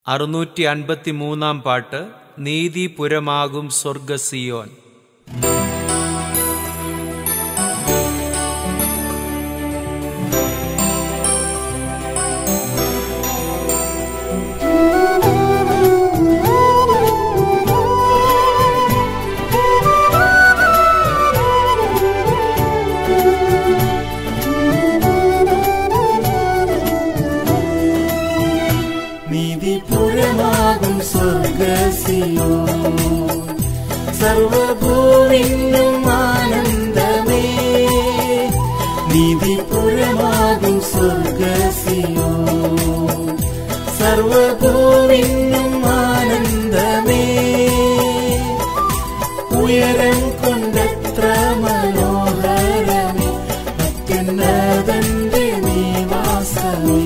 അറുന്നൂറ്റി അൻപത്തി മൂന്നാം പാട്ട് നീതിപുരമാകും സ്വർഗസിയോൻ നീതിപുരമാകും സ്വർഗസിയോ സർവഭൂവിനും ആനന്ദമേ നീതിപുരമാകും സ്വർഗസിയോ സർവഭൂവിനും ആനന്ദമേ ഉയരം കൊണ്ടെത്ര മനോഹരമേ അത്യുന്നതന്റെ നിവാസമേ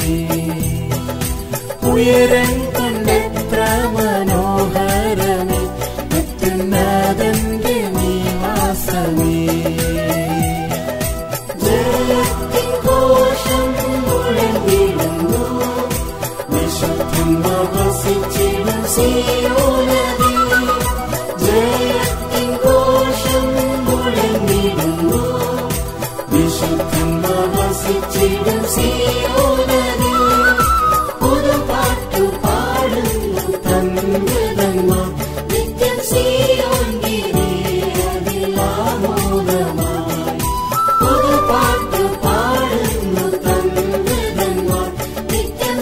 ഉയരം കൊണ്ടെത്ര മനോഹരമേ അത്യുന്നതന്റെ നിവാസമേ ജയത്തിൻ ഘോഷം മുഴങ്ങിടുന്നു വിശുദ്ധൻ വസിച്ചിടും സിയോനദി ജയത്തിൻ ഘോഷം മുഴങ്ങിടുന്നു വിശുദ്ധൻ വസിച്ചിടും സിയോനദി ഒരു പാട്ടു പാടുന്നു തന്മൃതന്മാർ നിത്യം സിയോൻഗിരിയതിലാമോദമായി ഒരു പാട്ടു പാടുന്നു തന്മൃതന്മാർ നിത്യം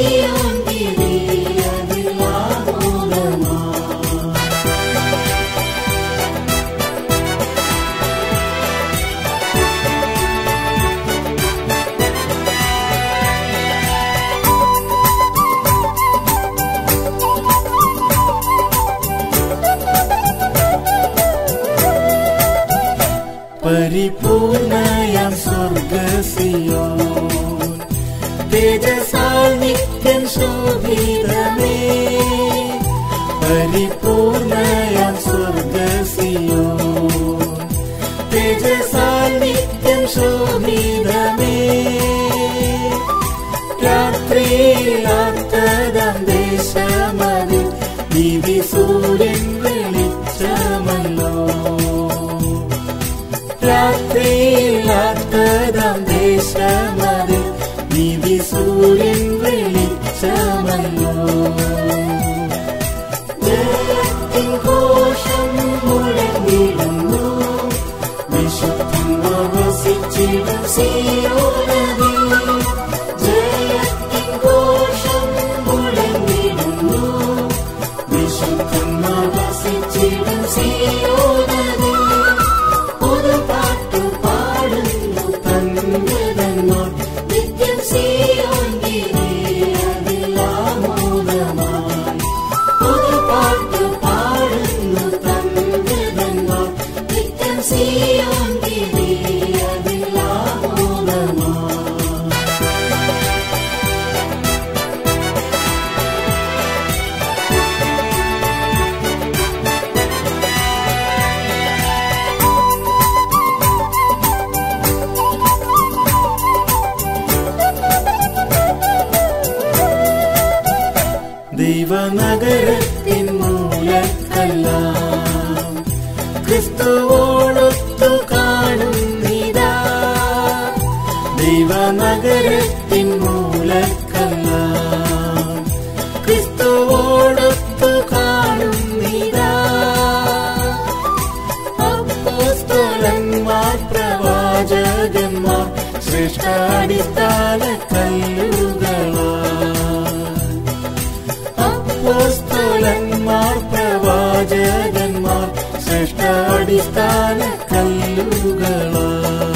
സിയോൻഗിരിയതിലാമോദമായി പരിപൂർണയാം സ്വർഗസിയോ തേജസാൽ നിത്യം ശോഭിതമേ പരിപൂർണയാം സ്വർഗസിയോ തേജസാൽ നിത്യം ശോഭിതമേ രാത്രിയിലാത്തതാം ദേശമതിൽ നീതി സൂര്യൻ വെളിച്ചമല്ലോ രാത്രിയിലാത്തതാം ദേശമതിൽ നീതി സൂര്യൻ വെളിച്ചമല്ലോ ജയത്തിൻ ഘോഷം മുഴങ്ങിടുന്നു വിശുദ്ധൻ വസിച്ചിടും സിയോനദി ജയത്തിൻ ഘോഷം മുഴങ്ങിടുന്നു വിശുദ്ധൻ വസിച്ചിടും സിയോനദി ഒരു പാട്ടു പാടുന്നു തന്മൃതന്മാർ നിത്യം സിയോൻഗിരിയതിലാമോദമായി ഒരു പാട്ടു പാടുന്നു തന്മൃതന്മാർ നിത്യം സിയോൻഗിരിയതിലാമോദമായി ദൈവനഗരത്തിൻ മൂലക്കെല്ലാം ക്രിസ്തുവോടൊത്തു കാണുന്നിതാ ദൈവനഗരത്തിൻ മൂലക്കെല്ലാം ക്രിസ്തുവോടൊത്തു കാണുന്നിതാ അപ്പോസ്തലന്മാർ പ്രവാചകന്മാർ ശ്രേഷ്ഠാടിസ്ഥാന കല്ലുകളാ അപ്പോസ്തലന്മാർ പ്രവാചകന്മാർ ശ്രേഷ്ഠാടിസ്ഥാന കല്ലുകളാ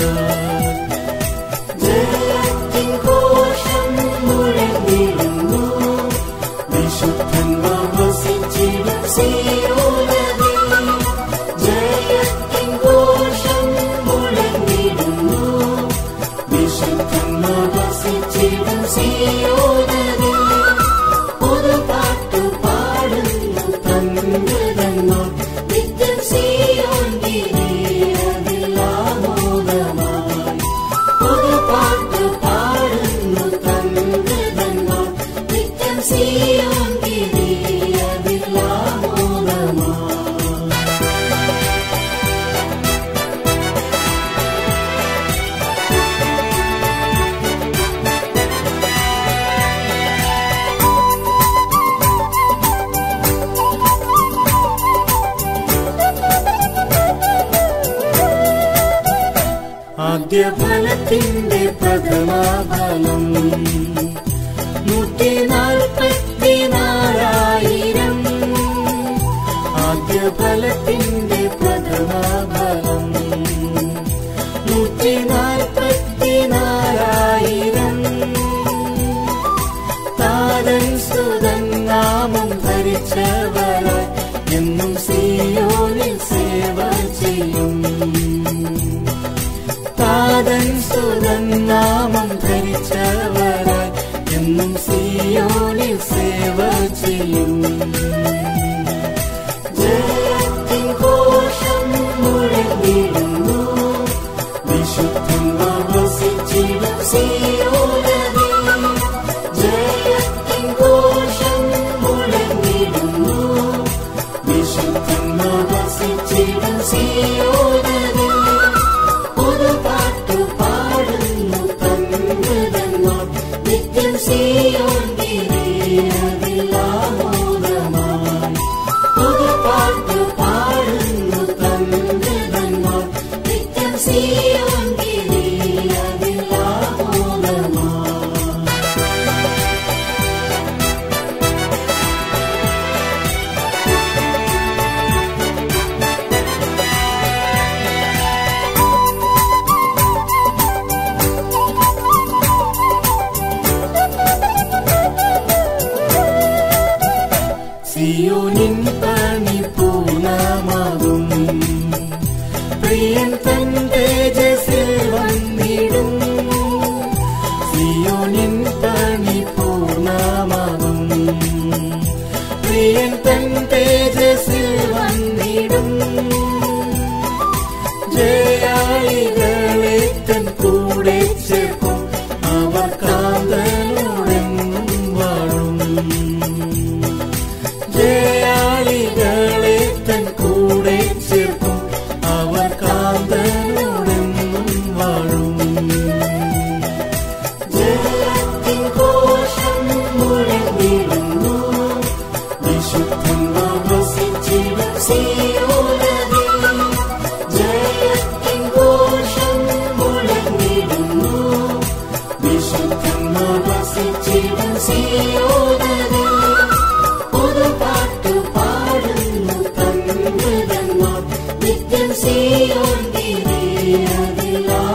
ജയത്തിൻ ഘോഷം മുഴങ്ങിടുന്നു വിശുദ്ധന്മാർ വസിച്ചിടും സിയോനദി ജയത്തിൻ ഘോഷം മുഴങ്ങിടുന്നു വിശുദ്ധന്മാർ വസിച്ചിടും സിയോനദി ഒരു പാട്ടു പാടുന്നു തന്മൃതന്മാർ നിത്യം സിയോൻഗിരിയതിലാമോദമായി ആദ്യഫലത്തിന്റെ പ്രഥമഫലം നൂറ്റി നാൽപ്പത്തിനാലായിരം ആദ്യഫലത്തിന്റെ പ്രഥമഫലം നൂറ്റി നാൽപ്പത്തിനാലായിരം താരൻ സുതൻ നാമം ധരിച്ചവരായി എന്നും സിയോനിൽ സേവ ചെയ്യും താതൻ സുതൻ നാമം ധരിച്ചവരായി എന്നും സിയോനിൽ സേവ ചെയ്യും ജയത്തിൻ ഘോഷം മുഴങ്ങിടുന്നു വിശുദ്ധൻ വസിച്ചിടും സിയോനതേ ജയത്തിൻ ഘോഷം മുഴങ്ങിടുന്നു വിശുദ്ധൻ വസിച്ചിടും സിയോനതേ ഒരു പാട്ടു പാടുന്നു തന്നതെന്നോ നിത്യം സിയോൻ ഗിരിയതിലാമോദമായി ഒരു പാട്ടു പാടുന്നു തന്നതെന്നോ നിത്യം സിയോൻ ഗിരിയതിലാമോദമായി സിയോനിൻ പണി പൂർണ്ണമാകും പ്രിയൻ തൻ തേജസ്സിൽ വന്നിടും സിയോനിൻ പണി പൂർണ്ണമാകും പ്രിയൻ തൻ തേജസ്സിൽ വന്നിടും ജയാളികളെ തൻ കൂടെ ചേർക്കും അവർ കാന്തനോടെന്നും വാഴും ജയാളികളെ തൻ കൂടെ ചേർക്കും അവർ കാന്തനോടെന്നും വാഴും ജയത്തിൻ ഘോഷം മുഴങ്ങിടുന്നു വിശുദ്ധൻ വസിച്ചിടും സിയോനതേ ജയത്തിൻ ഘോഷം മുഴങ്ങിടുന്നു വിശുദ്ധൻ വസിച്ചിടും സിയോനതേ ഒരു പാട്ടു പാടുന്നു തന്നതെന്നോ നിത്യം സിയോൻ ഗിരിയതിലാ